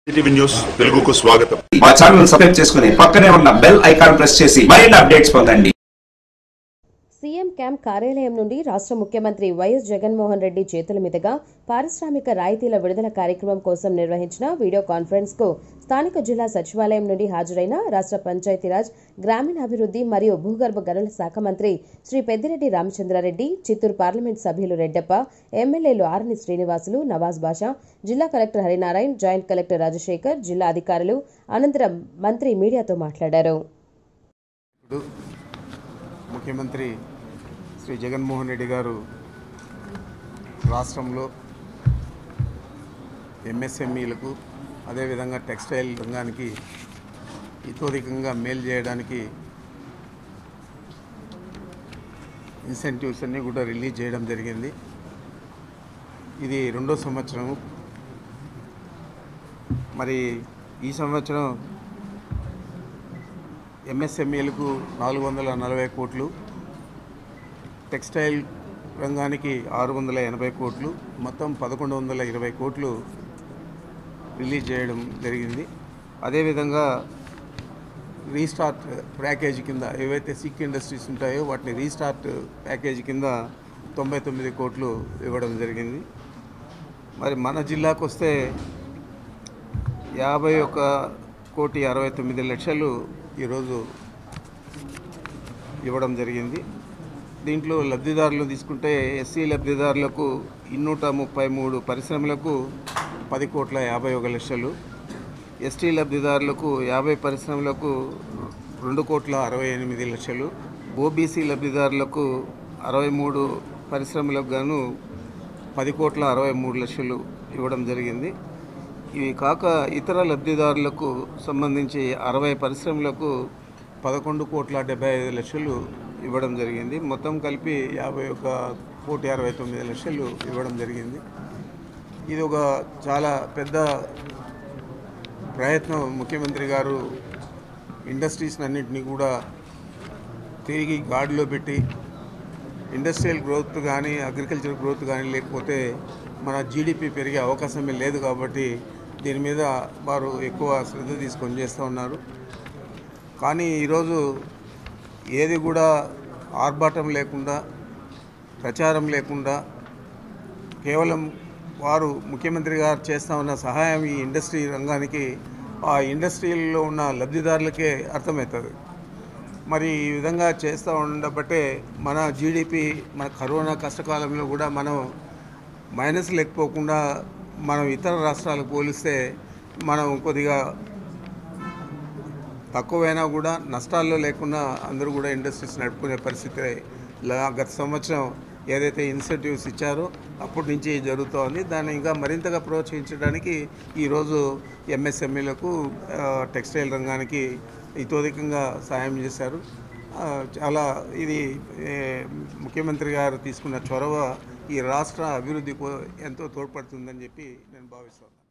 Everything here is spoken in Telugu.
టీవీ న్యూస్ తెలుగుకు స్వాగతం మా ఛానల్ సబ్స్క్రైబ్ చేసుకుని పక్కనే ఉన్న బెల్ ఐకాన్ ప్రెస్ చేసి మరిన్ని అప్డేట్స్ పొందండి సీఎం క్యాంప్ కార్యాలయం నుండి రాష్ట్ర ముఖ్యమంత్రి వైఎస్ జగన్మోహన్ రెడ్డి చేతుల మీదుగా పారిశ్రామిక రాయితీల విడుదల కార్యక్రమం కోసం నిర్వహించిన వీడియో కాన్ఫరెన్స్ కు స్థానిక జిల్లా సచివాలయం నుండి హాజరైన రాష్ట్ర పంచాయతీరాజ్ గ్రామీణాభివృద్ధి మరియు భూగర్భ గనుల శాఖ మంత్రి శ్రీ పెద్దిరెడ్డి రామచంద్రారెడ్డి చిత్తూరు పార్లమెంట్ సభ్యులు రెడ్డప్ప ఎమ్మెల్యేలు ఆర్ని శ్రీనివాసులు నవాజ్ బాషా జిల్లా collector Harinarayan joint collector Rajasekhar జిల్లా అధికారులు అనంతరం మంత్రి మీడియాతో మాట్లాడారు ఇప్పుడు ముఖ్యమంత్రి శ్రీ జగన్మోహన్ రెడ్డి గారు రాష్ట్రంలో ఎంఎస్ఎంఈలకు అదేవిధంగా టెక్స్టైల్ రంగానికి ఇతోధికంగా మేలు చేయడానికి ఇన్సెంటివ్స్ అన్నీ కూడా రిలీజ్ చేయడం జరిగింది ఇది రెండో సంవత్సరం మరి ఈ సంవత్సరం ఎంఎస్ఎంఈలకు నాలుగు వందల నలభై కోట్లు టెక్స్టైల్ రంగానికి ఆరు వందల ఎనభై కోట్లు మొత్తం పదకొండు వందల ఇరవై కోట్లు రిలీజ్ చేయడం జరిగింది అదేవిధంగా రీస్టార్ట్ ప్యాకేజీ కింద ఏవైతే సిక్ ఇండస్ట్రీస్ ఉంటాయో వాటిని రీస్టార్ట్ ప్యాకేజీ కింద తొంభై తొమ్మిది కోట్లు ఇవ్వడం జరిగింది మరి మన జిల్లాకు వస్తే యాభై ఒక కోటి అరవై తొమ్మిది లక్షలు ఈరోజు ఇవ్వడం జరిగింది దీంట్లో లబ్ధిదారులు తీసుకుంటే ఎస్సీ లబ్ధిదారులకు ఇన్నూట ముప్పై మూడు పరిశ్రమలకు పది కోట్ల యాభై ఒక లక్షలు ఎస్టీ లబ్ధిదారులకు యాభై పరిశ్రమలకు రెండు కోట్ల అరవై ఎనిమిది లక్షలు ఓబీసీ లబ్ధిదారులకు అరవై మూడు పరిశ్రమలకు గాను పది కోట్ల అరవై మూడు లక్షలు ఇవ్వడం జరిగింది ఇవి కాక ఇతర లబ్ధిదారులకు సంబంధించి అరవై పరిశ్రమలకు పదకొండు కోట్ల డెబ్బై ఐదు లక్షలు ఇవ్వడం జరిగింది మొత్తం కలిపి యాభై ఒక కోటి అరవై తొమ్మిది లక్షలు ఇవ్వడం జరిగింది ఇది ఒక చాలా పెద్ద ప్రయత్నం ముఖ్యమంత్రి గారు ఇండస్ట్రీస్ అన్నింటినీ కూడా తిరిగి గాడిలో పెట్టి ఇండస్ట్రియల్ గ్రోత్ కానీ అగ్రికల్చర్ గ్రోత్ కానీ లేకపోతే మన జీడిపి పెరిగే అవకాశమే లేదు కాబట్టి దీని మీద వారు ఎక్కువ శ్రద్ధ తీసుకొని చేస్తూ ఉన్నారు కానీ ఈరోజు ఏది కూడా ఆర్భాటం లేకుండా ప్రచారం లేకుండా కేవలం వారు ముఖ్యమంత్రి గారు చేస్తూ ఉన్న సహాయం ఈ ఇండస్ట్రీ రంగానికి ఆ ఇండస్ట్రీలో ఉన్న లబ్ధిదారులకే అర్థమవుతుంది మరి ఈ విధంగా చేస్తూ ఉండబట్టే మన జీడిపి మన కరోనా కష్టకాలంలో కూడా మనం మైనస్ లేకపోకుండా మనం ఇతర రాష్ట్రాలకు పోలిస్తే మనం కొద్దిగా తక్కువైనా కూడా నష్టాల్లో లేకుండా అందరూ కూడా ఇండస్ట్రీస్ నడుపుకునే పరిస్థితి లా- గత సంవత్సరం ఏదైతే ఇన్సెంటివ్స్ ఇచ్చారో అప్పటి నుంచి జరుగుతోంది దాన్ని ఇంకా మరింతగా ప్రోత్సహించడానికి ఈరోజు ఎంఎస్ఎంఈలకు టెక్స్టైల్ రంగానికి ఇతోధికంగా సాయం చేశారు ఆ, చాలా ఇది ఏ, ముఖ్యమంత్రి గారు తీసుకున్న చొరవ ఈ రాష్ట్ర అభివృద్ధికి ఎంతో తోడ్పడుతుందని చెప్పి నేను భావిస్తున్నాను